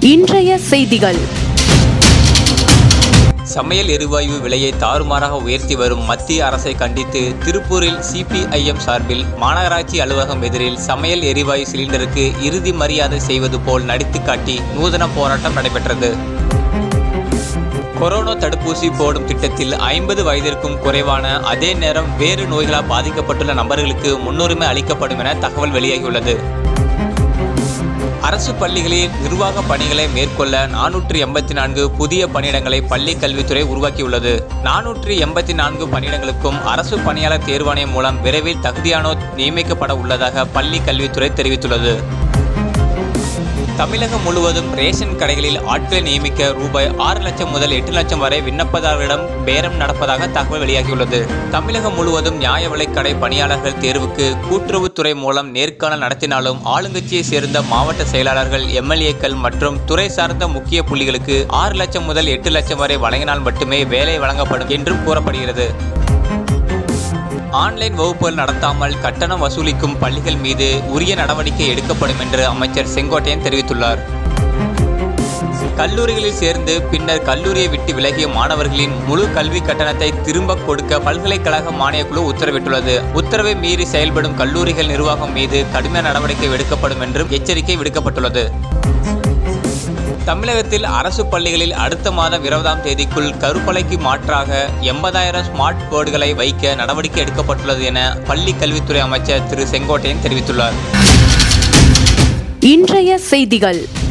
இன்றைய செய்திகள் சமையல் எரிவாயு விலையை தாறுமாறாக உயர்த்தி வரும் மத்திய அரசை கண்டித்து திருப்பூரில் சிபிஐஎம் சார்பில் மாநகராட்சி அலுவலகம் எதிரில் சமையல் எரிவாயு சிலிண்டருக்கு இறுதி மரியாதை செய்வது போல் நடித்து காட்டி நூதன போராட்டம் நடைபெற்றது கொரோனா தடுப்பூசி போடும் திட்டத்தில் ஐம்பது வயதிற்கும் குறைவான அதே நேரம் வேறு நோய்களால் பாதிக்கப்பட்டுள்ள நபர்களுக்கு முன்னுரிமை அளிக்கப்படும் என தகவல் வெளியாகியுள்ளது அரசு பள்ளிகளில் நிர்வாக பணிகளை மேற்கொள்ள நானூற்றி எண்பத்தி நான்கு புதிய பணியிடங்களை பள்ளி கல்வித்துறை உருவாக்கியுள்ளது நானூற்றி எண்பத்தி நான்கு பணியிடங்களுக்கும் அரசு பணியாளர் தேர்வாணையம் மூலம் விரைவில் தகுதியானோர் நியமிக்கப்பட உள்ளதாக பள்ளி கல்வித்துறை தெரிவித்துள்ளது தமிழகம் முழுவதும் ரேஷன் கடைகளில் ஆட்களை நியமிக்க ரூபாய் ஆறு லட்சம் முதல் எட்டு லட்சம் வரை விண்ணப்பதாரர்களிடம் பேரம் நடப்பதாக தகவல் வெளியாகியுள்ளது தமிழகம் முழுவதும் நியாய விலைக்கடை பணியாளர்கள் தேர்வுக்கு கூட்டுறவுத்துறை மூலம் நேர்காணல் நடத்தினாலும் ஆளுங்கட்சியை சேர்ந்த மாவட்ட செயலாளர்கள் எம்எல்ஏக்கள் மற்றும் துறை சார்ந்த முக்கிய புள்ளிகளுக்கு ஆறு லட்சம் முதல் எட்டு லட்சம் வரை வழங்கினால் மட்டுமே வேலை வழங்கப்படும் என்றும் கூறப்படுகிறது ஆன்லைன் வகுப்புகள் நடத்தாமல் கட்டணம் வசூலிக்கும் பள்ளிகள் மீது உரிய நடவடிக்கை எடுக்கப்படும் என்று அமைச்சர் செங்கோட்டையன் தெரிவித்துள்ளார் கல்லூரிகளில் சேர்ந்து பின்னர் கல்லூரியை விட்டு விலகிய மாணவர்களின் முழு கல்வி கட்டணத்தை திரும்ப கொடுக்க பல்கலைக்கழக மானியக்குழு உத்தரவிட்டுள்ளது உத்தரவை மீறி செயல்படும் கல்லூரிகள் நிர்வாகம் மீது கடுமையான நடவடிக்கை எடுக்கப்படும் என்றும் எச்சரிக்கை விடுக்கப்பட்டுள்ளது தமிழகத்தில் அரசு பள்ளிகளில் அடுத்த மாதம் இருபதாம் தேதிக்குள் கருப்பலைக்கு மாற்றாக எண்பதாயிரம் ஸ்மார்ட் போர்டுகளை வைக்க நடவடிக்கை எடுக்கப்பட்டுள்ளது என பள்ளி கல்வித்துறை அமைச்சர் திரு செங்கோட்டையன் தெரிவித்துள்ளார் இன்றைய செய்திகள்